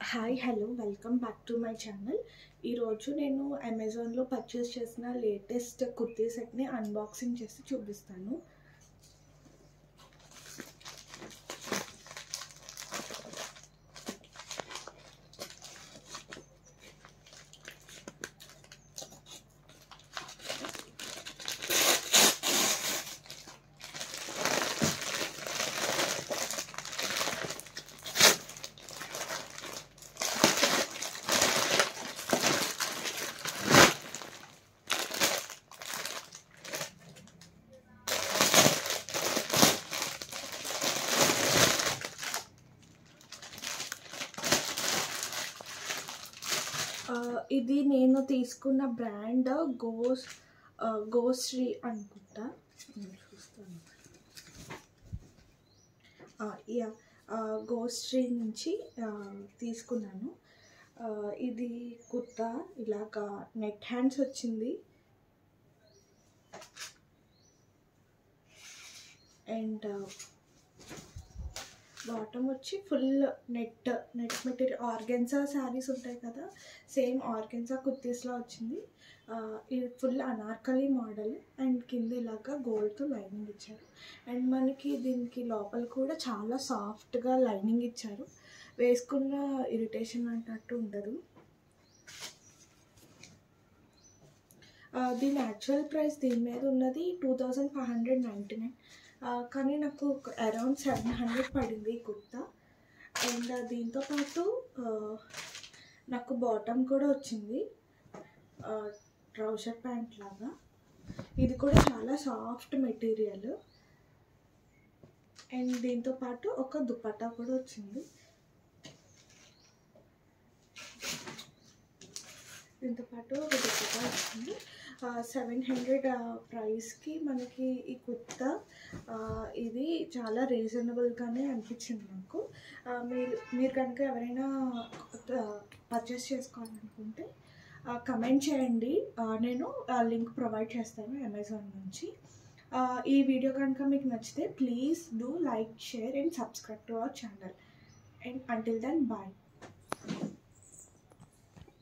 hi hello welcome back to my channel ఈరోజు నేను అమెజాన్లో పర్చేస్ చేసిన లేటెస్ట్ కుర్తీ సెట్ని అన్బాక్సింగ్ చేసి చూపిస్తాను ఆ, ఇది నేను తీసుకున్న బ్రాండ్ గోస్ ఆ, గోశ్రీ అనుకుంటా నేను చూస్తాను ఆ, యా ఆ, గోశ్రీ నుంచి ఆ, తీసుకున్నాను ఆ, ఇది కుర్తా ఇలాగా నెట్ హ్యాండ్స్ వచ్చింది అండ్ బాటమ్ వచ్చి full net net material organza sarees ఉంటాయి కదా సేమ్ ఆర్గెన్సా కుర్తీస్లో వచ్చింది ఆ, ఇది ఫుల్ అనార్కలి మోడల్ అండ్ కింద ఇలాగా గోల్డ్తో లైనింగ్ ఇచ్చారు అండ్ మనకి దీనికి లోపల కూడా చాలా సాఫ్ట్గా లైనింగ్ ఇచ్చారు వేసుకున్న ఇరిటేషన్ అంటట్టు ఉండదు ఆ, దీని యాక్చువల్ ప్రైస్ దీని మీద ఉన్నది two thousand five hundred ninety nine కానీ నాకు అరౌండ్ సెవెన్ హండ్రెడ్ పడింది ఈ కుర్తా అండ్ దీంతో పాటు ఆ, నాకు బాటమ్ కూడా వచ్చింది ట్రౌజర్ ప్యాంట్ లాగా ఇది కూడా చాలా సాఫ్ట్ మెటీరియల్ అండ్ దీంతో పాటు ఒక దుపట్టా కూడా వచ్చింది దీంతో పాటు ఒక దుపట్టా వచ్చింది సెవెన్ హండ్రెడ్ ప్రైస్కి మనకి ఈ కుర్తా ఆ, ఇది చాలా రీజనబుల్గానే అనిపించింది నాకు ఆ, మీరు మీరు కనుక ఎవరైనా పర్చేస్ చేసుకోవాలనుకుంటే కమెంట్ చేయండి ఆ, నేను లింక్ ప్రొవైడ్ చేస్తాను అమెజాన్ నుంచి ఆ, ఈ వీడియో కనుక మీకు నచ్చితే please do like share and subscribe to our channel and until then bye